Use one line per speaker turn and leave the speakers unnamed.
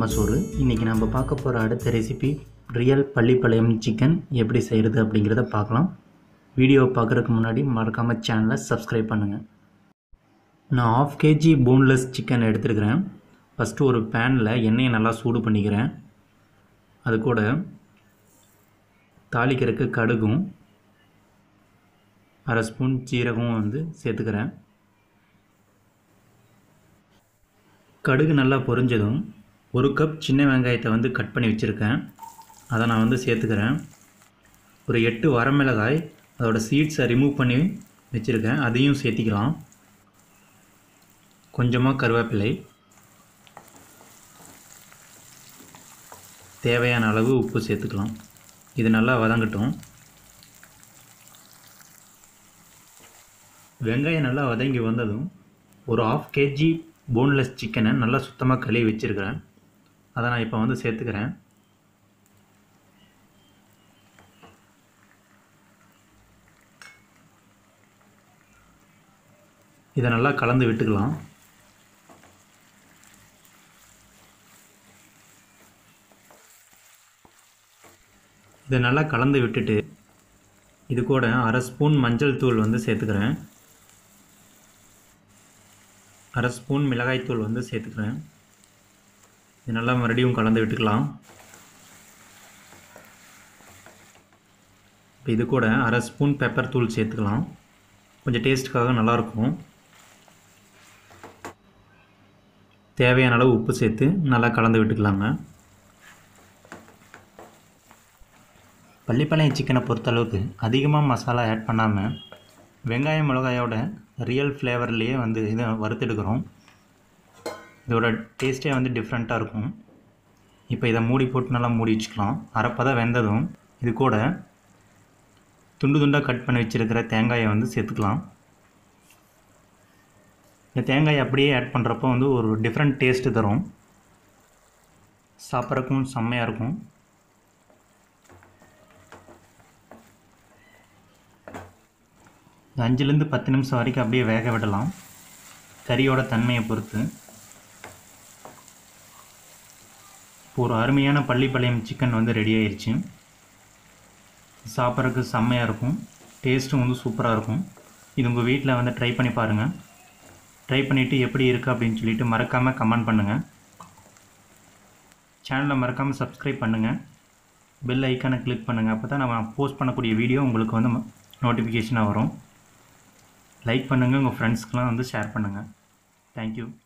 நம்ம சோறு இன்றைக்கி நம்ம பார்க்க போகிற அடுத்த ரெசிபி ரியல் பள்ளிப்பாளையம் சிக்கன் எப்படி செய்கிறது அப்படிங்கிறத பார்க்கலாம் வீடியோ பார்க்குறதுக்கு முன்னாடி மறக்காமல் சேனலை சப்ஸ்கிரைப் பண்ணுங்கள் நான் ஆஃப் கேஜி போன்லெஸ் சிக்கன் எடுத்துருக்கிறேன் ஃபஸ்ட்டு ஒரு பேனில் எண்ணெயை நல்லா சூடு பண்ணிக்கிறேன் அது கூட தாளிக்கிறதுக்கு கடுகும் அரை ஸ்பூன் சீரகம் வந்து சேர்த்துக்கிறேன் கடுகு நல்லா பொரிஞ்சதும் ஒரு கப் சின்ன வெங்காயத்தை வந்து கட் பண்ணி வச்சுருக்கேன் அதை நான் வந்து சேர்த்துக்கிறேன் ஒரு எட்டு வரமிளகாய் அதோட சீட்ஸை ரிமூவ் பண்ணி வச்சுருக்கேன் அதையும் சேர்த்திக்கலாம் கொஞ்சமாக கருவேப்பிலை தேவையான அளவு உப்பு சேர்த்துக்கலாம் இது நல்லா வதங்கட்டும் வெங்காயம் நல்லா வதங்கி வந்ததும் ஒரு ஆஃப் கேஜி போன்லெஸ் சிக்கனை நல்லா சுத்தமாக கழுவி வச்சுருக்கிறேன் அதை நான் இப்போ வந்து சேர்த்துக்கிறேன் இதை நல்லா கலந்து விட்டுக்கலாம் இதை நல்லா கலந்து விட்டுட்டு இது கூட அரை ஸ்பூன் மஞ்சள் தூள் வந்து சேர்த்துக்கிறேன் அரை ஸ்பூன் மிளகாய்த்தூள் வந்து சேர்த்துக்கிறேன் இது நல்லா மறுபடியும் கலந்து விட்டுக்கலாம் இப்போ இது கூட அரை ஸ்பூன் பெப்பர் தூள் சேர்த்துக்கலாம் கொஞ்சம் டேஸ்ட்டுக்காக நல்லாயிருக்கும் தேவையான அளவு உப்பு சேர்த்து நல்லா கலந்து விட்டுக்கலாங்க பள்ளிப்பாளையம் சிக்கனை பொறுத்தளவுக்கு அதிகமாக மசாலா ஆட் பண்ணாமல் வெங்காயம் மிளகாயோட ரியல் ஃப்ளேவர்லேயே வந்து இதை வறுத்தெடுக்கிறோம் இதோட டேஸ்ட்டே வந்து டிஃப்ரெண்ட்டாக இருக்கும் இப்போ இதை மூடி போட்டு நல்லா மூடி வச்சுக்கலாம் அரைப்பதான் வெந்ததும் இது கூட துண்டு துண்டாக கட் பண்ணி வச்சுருக்கிற தேங்காயை வந்து சேர்த்துக்கலாம் இந்த தேங்காயை அப்படியே ஆட் பண்ணுறப்போ வந்து ஒரு டிஃப்ரெண்ட் டேஸ்ட்டு தரும் சாப்பிட்றக்கும் செம்மையாக இருக்கும் அஞ்சுலேருந்து பத்து நிமிஷம் வரைக்கும் அப்படியே வேக விடலாம் கறியோட தன்மையை பொறுத்து இப்போ ஒரு அருமையான பள்ளிப்பாளையம் சிக்கன் வந்து ரெடி ஆயிடுச்சு சாப்பிட்றதுக்கு செம்மையாக இருக்கும் டேஸ்ட்டும் வந்து சூப்பராக இருக்கும் இது உங்கள் வீட்டில் வந்து ட்ரை பண்ணி பாருங்கள் ட்ரை பண்ணிவிட்டு எப்படி இருக்குது அப்படின்னு சொல்லிட்டு மறக்காமல் கமெண்ட் பண்ணுங்கள் சேனலை மறக்காமல் சப்ஸ்கிரைப் பண்ணுங்கள் பெல் ஐக்கானை கிளிக் பண்ணுங்கள் அப்போ தான் நம்ம போஸ்ட் பண்ணக்கூடிய வீடியோ உங்களுக்கு வந்து நோட்டிஃபிகேஷனாக வரும் லைக் பண்ணுங்கள் உங்கள் ஃப்ரெண்ட்ஸ்க்கெலாம் வந்து ஷேர் பண்ணுங்கள் தேங்க்யூ